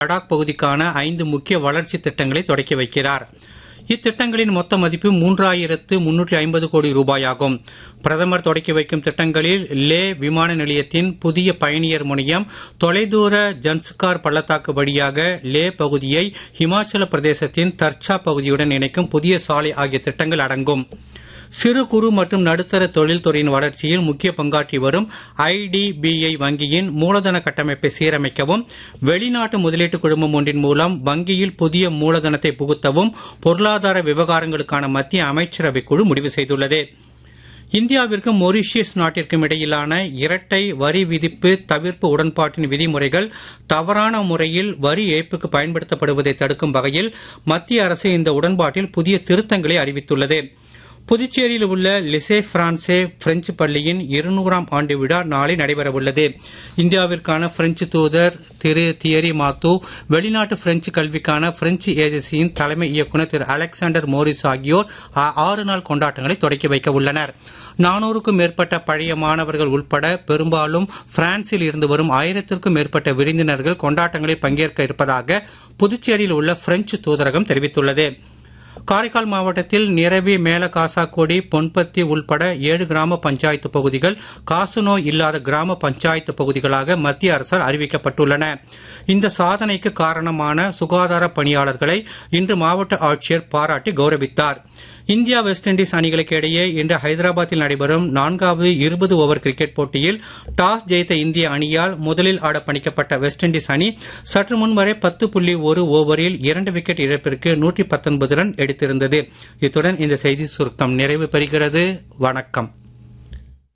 லடாக் பகுதிக்கான ஐந்து முக்கிய வளர்ச்சி திட்டங்களை தொடக்கி வைக்கிறார் இத்திட்டங்களின் மொத்த மதிப்பு மூன்றாயிரத்து முன்னூற்றி ஐம்பது கோடி ரூபாயாகும் பிரதமர் தொடக்கி வைக்கும் திட்டங்களில் லே விமான நிலையத்தின் புதிய பயணியர் முனையம் தொலைதூர ஜன்ஸ்கார் பள்ளத்தாக்கு வழியாக லே பகுதியை ஹிமாச்சல பிரதேசத்தின் தர்ச்சா பகுதியுடன் இணைக்கும் புதிய சாலை ஆகிய திட்டங்கள் அடங்கும் சிறு குறு மற்றும் நடுத்தர தொழில்துறையின் வளர்ச்சியில் முக்கிய பங்காற்றி வரும் ஐடிபிஐ வங்கியின் மூலதன கட்டமைப்பை சீரமைக்கவும் வெளிநாட்டு முதலீட்டு குழுமம் ஒன்றின் மூலம் வங்கியில் புதிய மூலதனத்தை புகுத்தவும் பொருளாதார விவகாரங்களுக்கான மத்திய அமைச்சரவை குழு முடிவு செய்துள்ளது இந்தியாவிற்கும் மொரிஷியஸ் நாட்டிற்கும் இடையிலான இரட்டை வரி விதிப்பு தவிர்ப்பு உடன்பாட்டின் விதிமுறைகள் தவறான முறையில் வரி ஏய்ப்புக்கு பயன்படுத்தப்படுவதை தடுக்கும் வகையில் மத்திய அரசு இந்த உடன்பாட்டில் புதிய திருத்தங்களை அறிவித்துள்ளது புதுச்சேரியில் உள்ள லிசே பிரான்சே பிரெஞ்சு பள்ளியின் இருநூறாம் ஆண்டு விழா நாளை நடைபெறவுள்ளது இந்தியாவிற்கான பிரெஞ்சு தூதர் திரு தியரி மாத்து வெளிநாட்டு பிரெஞ்சு கல்விக்கான பிரெஞ்சு ஏஜென்சியின் தலைமை இயக்குநர் திரு அலெக்சாண்டர் மோரிஸ் ஆகியோர் ஆறு நாள் கொண்டாட்டங்களை தொடக்கி வைக்க உள்ளனர் நானூறுக்கும் மேற்பட்ட பழைய மாணவர்கள் உட்பட பெரும்பாலும் பிரான்சில் இருந்து வரும் ஆயிரத்திற்கும் மேற்பட்ட விருந்தினர்கள் கொண்டாட்டங்களில் பங்கேற்க இருப்பதாக புதுச்சேரியில் உள்ள பிரெஞ்சு தூதரகம் தெரிவித்துள்ளது காரைக்கால் மாவட்டத்தில் நிரவி மேல காசாக்கோடி பொன்பத்தி உள்பட ஏழு கிராம பஞ்சாயத்து பகுதிகள் காசநோய் இல்லாத கிராம பஞ்சாயத்து பகுதிகளாக மத்திய அரசால் அறிவிக்கப்பட்டுள்ளன இந்த சாதனைக்கு காரணமான சுகாதார பணியாளர்களை இன்று மாவட்ட ஆட்சியர் பாராட்டி கௌரவித்தார் இந்தியா வெஸ்ட் இண்டீஸ் அணிகளுக்கு இடையே இன்று ஹைதராபாத்தில் நடைபெறும் நான்காவது இருபது ஓவர் கிரிக்கெட் போட்டியில் டாஸ் ஜெயித்த இந்திய அணியால் முதலில் ஆட பணிக்கப்பட்ட வெஸ்ட் இண்டீஸ் அணி சற்று முன்வரை பத்து புள்ளி ஒரு ஓவரில் இரண்டு விக்கெட் இழப்பிற்கு நூற்றி பத்தொன்பது ரன் எடுத்திருந்தது இத்துடன் இந்த செய்தி சுருக்கம் நிறைவு பெறுகிறது வணக்கம்